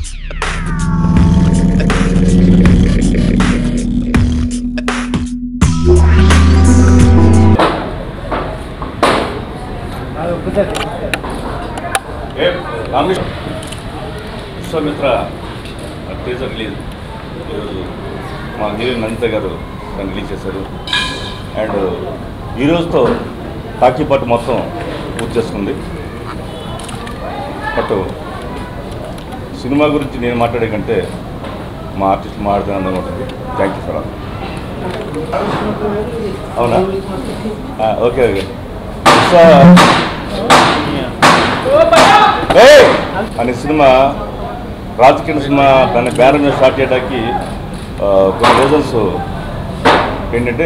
ఏ Ramakrishna Vishwamitra teaser release ఈరోజు మా heroine Nanditha గారు దాన్ని రిలీజ్ చేశారు అండ్ ఈ రోజుతో టాకీ పాటు మొత్తం పూర్తి చేసుకుంది బట్ సినిమా గురించి నేను మాట్లాడే కంటే మా ఆర్టిస్ట్ మాట్లాడితే అందంగా ఉంటుంది థ్యాంక్ యూ ఫర్ ఆల్ అవునా ఆ, ఓకే ఓకే విశ్వ- ఏయ్! అనే సినిమా రాజకీయ సినిమా దాన్ని బ్యానర్ మీద స్టార్ట్ చేయడానికి ఆ, కొన్ని రీజన్స్ ఏంటంటే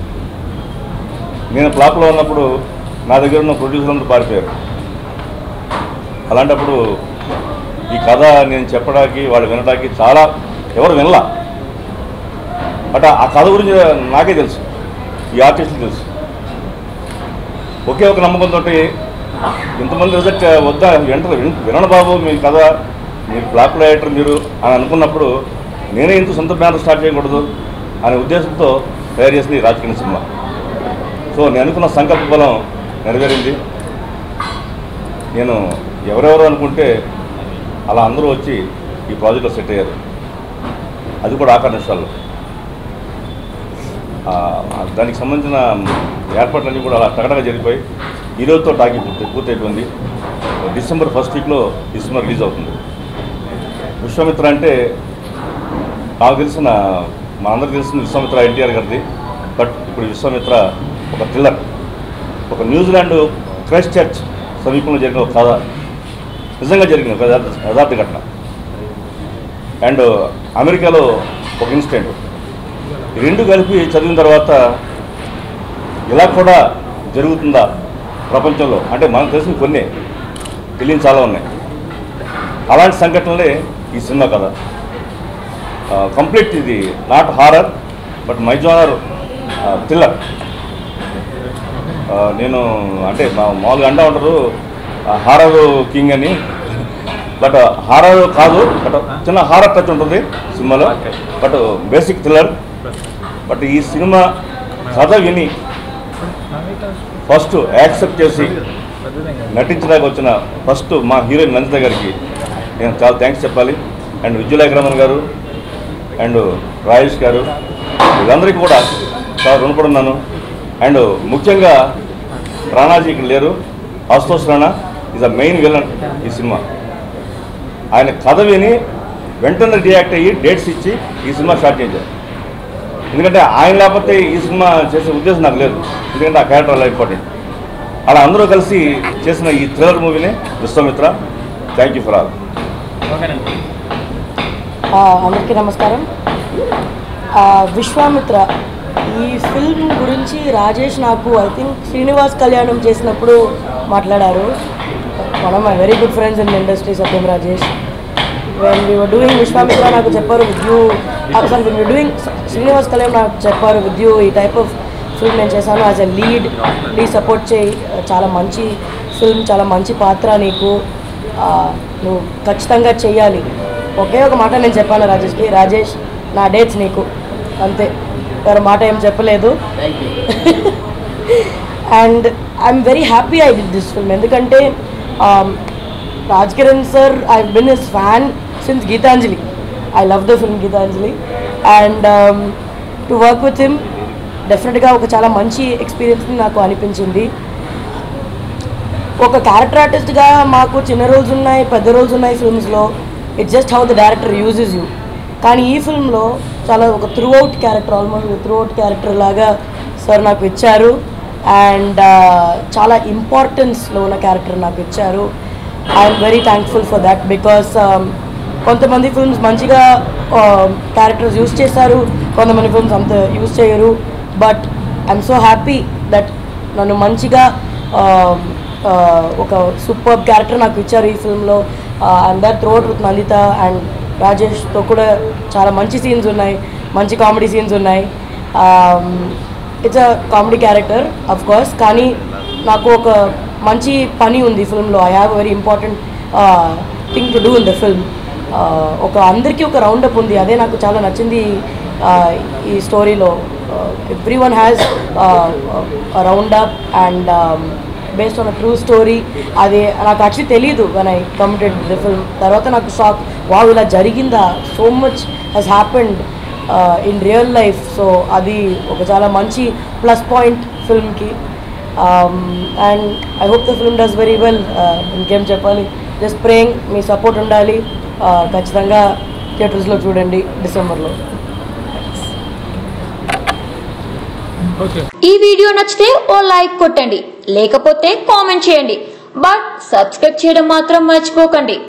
నేను ఫ్లాప్లో ఉన్నప్పుడు నా దగ్గర ఉన్న ప్రొడ్యూసర్ అందరూ పారిపోయారు అలాంటప్పుడు ఈ కథ నేను చెప్పడానికి వాళ్ళు వినడానికి చాలా ఎవరు వినలా బట్ ఆ కథ గురించి నాకే తెలుసు ఈ ఆర్టిస్టులు తెలుసు ఒకే ఒక నమ్మకంతో ఇంతమంది రిజెక్ట్ వద్దా వెంటనే విన్- వినండి బాబు మీ కథ మీరు బ్లాక్ రైటర్ మీరు అని అనుకున్నప్పుడు నేనే ఇంత సొంత బ్యానర్ స్టార్ట్ చేయకూడదు అనే ఉద్దేశంతో తయారు చేసింది ఈ రాజకీయ సినిమా సో నేను అనుకున్న సంకల్ప బలం నెరవేరింది నేను ఎవరెవరు అనుకుంటే అలా అందరూ వచ్చి ఈ ప్రాజెక్ట్లో సెట్ అయ్యారు అది కూడా ఆఖరి నిమిషాల్లో ఆ, దానికి సంబంధించిన ఏర్పాట్లన్నీ కూడా అలా టగటగా జరిగిపోయి ఈ రోజుతో టాకీ పూర్తి పూర్తయిపోయింది డిసెంబర్ ఫస్ట్ వీక్లో ఈ సినిమా రిలీజ్ అవుతుంది విశ్వామిత్ర అంటే నాకు తెలిసిన మా అందరికి తెలిసిన విశ్వామిత్ర ఎన్టీఆర్ గారిది బట్ ఇప్పుడు విశ్వామిత్ర ఒక థ్రిల్లర్ ఒక న్యూజిలాండ్ క్రైస్ట్ చర్చ్ సమీపంలో జరిగిన ఒక కథ నిజంగా జరిగిన ఒక యథార్థ యథార్థ ఘటన అండ్ అమెరికాలో ఒక ఇన్సిడెంట్ ఈ రెండు కలిపి చదివిన తర్వాత ఇలా కూడా జరుగుతుందా ప్రపంచంలో అంటే మనకు తెలిసిన కొన్ని తెలియని చాలా ఉన్నాయి అలాంటి సంఘటనలే ఈ సినిమా కథ కంప్లీట్ ఇది not horror but my genre thriller నేను అంటే మా- మామూలుగా అంటా ఉంటారు హారర్ కింగ్ అని బట్ హారర్ కాదు బట్ చిన్న హారర్ టచ్ ఉంటుంది సినిమాలో బట్ బేసిక్ థ్రిల్లర్ బట్ ఈ సినిమా కథ విని ఫస్ట్ యాక్సెప్ట్ చేసి నటించడానికి వచ్చిన ఫస్ట్ మా హీరోయిన్ నందిత గారికి నేను చాలా థ్యాంక్స్ చెప్పాలి అండ్ విజయలేఖరమన్ గారు అండ్ రాజేష్ గారు వీళ్ళందరికీ కూడా చాలా రుణపడి ఉన్నాను అండ్ ముఖ్యంగా రాణాజీ ఇక్కడ లేరు Ashutosh Rana is a main villain ఈ సినిమా ఆయన కథ విని వెంటనే రియాక్ట్ అయ్యి డేట్స్ ఇచ్చి ఈ సినిమా స్టార్ట్ చేశారు ఎందుకంటే ఆయన లేకపోతే ఈ సినిమా చేసే ఉద్దేశం నాకు లేదు ఎందుకంటే ఆ క్యారెక్టర్ అలా ఇంపార్టెంట్ అలా అందరూ కలిసి చేసిన ఈ థ్రిల్లర్ మూవీనే Vishwamitra thank you for all ఆ, అందరికీ నమస్కారం ఆ, విశ్వామిత్ర ఈ ఫిల్మ్ గురించి రాజేష్ నాకు ఐ థింక్ శ్రీనివాస్ కళ్యాణం చేసినప్పుడు మాట్లాడారు one of my very good friends in industry Satyam Rajesh when we were doing Vishwamitra నాకు చెప్పారు విత్ యూ అసలు వీ డూయింగ్ శ్రీనివాస్ కళ్యాణ్ నాకు చెప్పారు విత్ యూ ఈ టైప్ ఆఫ్ ఫిల్మ్ నేను చేశాను as a lead please support చేయి చాలా మంచి ఫిల్మ్ చాలా మంచి పాత్ర నీకు ఆ, నువ్వు ఖచ్చితంగా చెయ్యాలి ఒకే ఒక మాట నేను చెప్పాను రాజేష్కి రాజేష్ నా డేట్స్ నీకు అంతే వేరే మాట ఏం చెప్పలేదు and I'm very happy I did this film ఎందుకంటే Raj Kiran sir I been his fan since Gitanjali I love the film Gitanjali and to work with him డెఫినెట్గా ఒక చాలా మంచి ఎక్స్పీరియన్స్ నాకు అనిపించింది ఒక క్యారెక్టర్ ఆర్టిస్ట్గా మాకు చిన్న రోల్స్ ఉన్నాయి పెద్ద రోల్స్ ఉన్నాయి ఫిల్మ్స్లో it's just how the director uses you కానీ ఈ ఫిల్మ్లో చాలా ఒక throughout character almost throughout character లాగా సార్ నాకు ఇచ్చారు అండ్ చాలా ఇంపార్టెన్స్లో ఉన్న క్యారెక్టర్ నాకు ఇచ్చారు I'm very thankful for that because కొంతమంది ఫిల్మ్స్ మంచిగా క్యారెక్టర్స్ యూస్ చేశారు కొంతమంది ఫిల్మ్స్ అంత యూస్ చేయరు but I'm so happy that నన్ను మంచిగా um, uh, ఒక సూపర్ క్యారెక్టర్ నాకు ఇచ్చారు ఈ ఫిల్మ్లో and that throat with Nanditha and రాజేష్తో కూడా చాలా మంచి సీన్స్ ఉన్నాయి మంచి కామెడీ సీన్స్ ఉన్నాయి it's a comedy character of course కానీ నాకు ఒక మంచి పని ఉంది ఫిల్మ్లో I have very important thing to do in the film ఆ, ఒక అందరికీ ఒక రౌండప్ ఉంది అదే నాకు చాలా నచ్చింది ఆ, ఈ స్టోరీలో every one has roundup and based on true story అది నాకు యాక్చువల్లీ తెలియదు one I committed the film తర్వాత నాకు షాక్ వావ్ ఇలా జరిగిందా so much he's happened in real life so అది ఒక చాలా మంచి ప్లస్ పాయింట్ ఫిల్మ్కి and I hope the film does very well ఇంకేం చెప్పాలి జస్ట్ ప్రేయింగ్ మీ సపోర్ట్ ఉండాలి Uh, ఖచ్చితంగా థియేటర్స్లో చూడండి డిసెంబర్లో ఈ వీడియో నచ్చితే ఓ లైక్ కొట్టండి లేకపోతే కామెంట్ చేయండి బట్ సబ్స్క్రైబ్ చేయడం మాత్రం మర్చిపోకండి